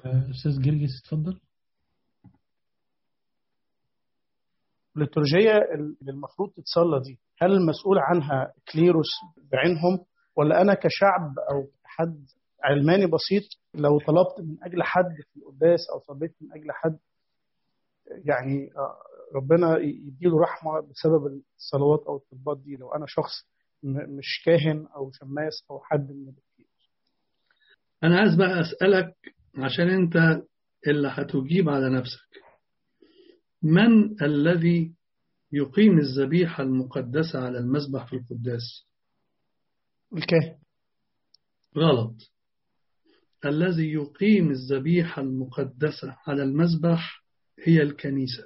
أستاذ جرجس اتفضل الليتورجية اللي المفروض تتصلى دي هل المسؤول عنها كليروس بعينهم ولا أنا كشعب أو حد علماني بسيط لو طلبت من أجل حد في القداس أو صليت من أجل حد يعني آه، ربنا يديله رحمة بسبب الصلوات أو الطلبات دي لو أنا شخص م- مش كاهن أو شماس أو حد من الكليروس أنا عايز بقى أسألك عشان أنت اللي هتجيب على نفسك من الذي يقيم الذبيحة المقدسة على المذبح في القداس الكاهن غلط الذي يقيم الذبيحة المقدسة على المذبح هي الكنيسة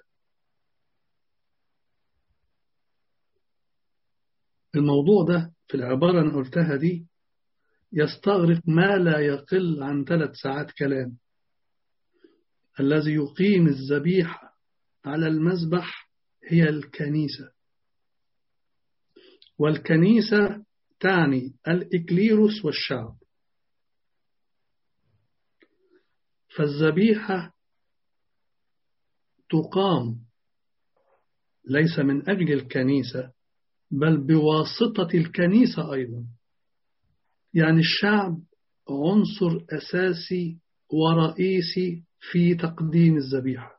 الموضوع ده في العبارة أنا قلتها دي يستغرق ما لا يقل عن ثلاث ساعات كلام الذي يقيم الذبيحة على المذبح هي الكنيسة والكنيسة تعني الإكليروس والشعب فالذبيحة تقام ليس من أجل الكنيسة بل بواسطة الكنيسة أيضا يعني الشعب عنصر أساسي ورئيسي في تقديم الذبيحة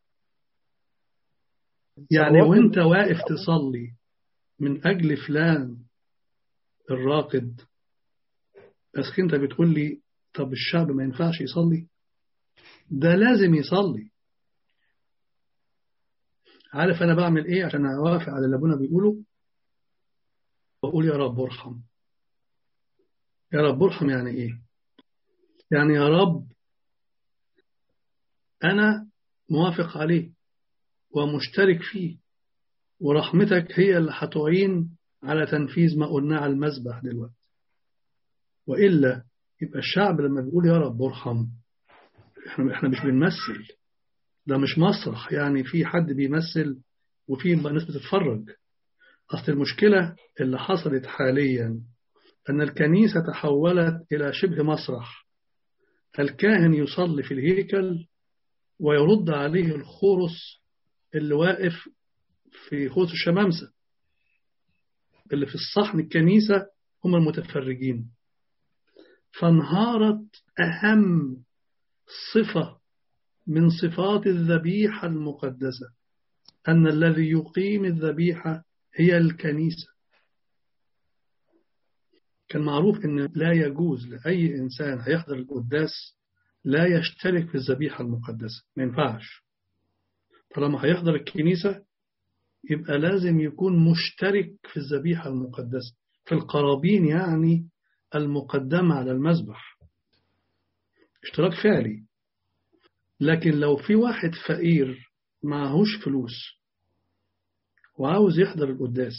يعني صلوات وانت واقف تصلي من أجل فلان الراقد بس انت بتقول لي طب الشعب ما ينفعش يصلي ده لازم يصلي عارف انا بعمل ايه عشان اوافق على اللي ابونا بيقوله بقول يا رب ارحم يا رب ارحم يعني ايه يعني يا رب انا موافق عليه ومشترك فيه ورحمتك هي اللي هتعين على تنفيذ ما قلناه على المذبح دلوقتي وإلا يبقى الشعب لما بيقول يا رب ارحم احنا احنا مش بنمثل ده مش مسرح يعني في حد بيمثل وفي ناس بتتفرج أصل المشكلة اللي حصلت حاليا أن الكنيسة تحولت إلى شبه مسرح الكاهن يصلي في الهيكل ويرد عليه الخرس اللي واقف في خوص الشمامسة اللي في الصحن الكنيسة هم المتفرجين فانهارت أهم صفة من صفات الذبيحة المقدسة أن الذي يقيم الذبيحة هي الكنيسة كان معروف أن لا يجوز لأي إنسان هيحضر القداس لا يشترك في الذبيحة المقدسة ما ينفعش طالما هيحضر الكنيسة يبقى لازم يكون مشترك في الذبيحة المقدسة في القرابين يعني المقدمة على المذبح اشتراك فعلي لكن لو في واحد فقير معهوش فلوس وعاوز يحضر القداس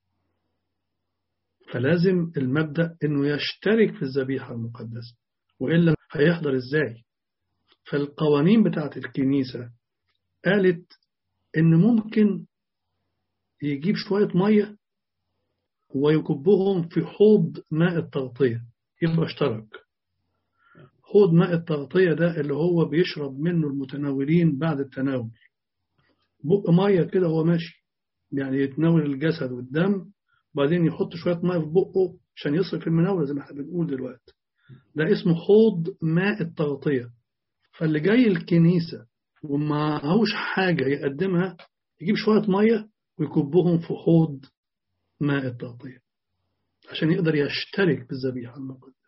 فلازم المبدأ انه يشترك في الذبيحة المقدسة وإلا هيحضر ازاي فالقوانين بتاعت الكنيسة قالت ان ممكن يجيب شوية مية ويكبهم في حوض ماء التغطية يبقى اشترك حوض ماء التغطية ده اللي هو بيشرب منه المتناولين بعد التناول بق مية كده وهو ماشي يعني يتناول الجسد والدم وبعدين يحط شوية مية في بقه عشان يصرف المناولة زي ما احنا بنقول دلوقتي ده اسمه حوض ماء التغطية فاللي جاي الكنيسة ومعهوش حاجة يقدمها يجيب شوية مية ويكبهم في حوض ماء التغطية عشان يقدر يشترك بالذبيحة المقدسة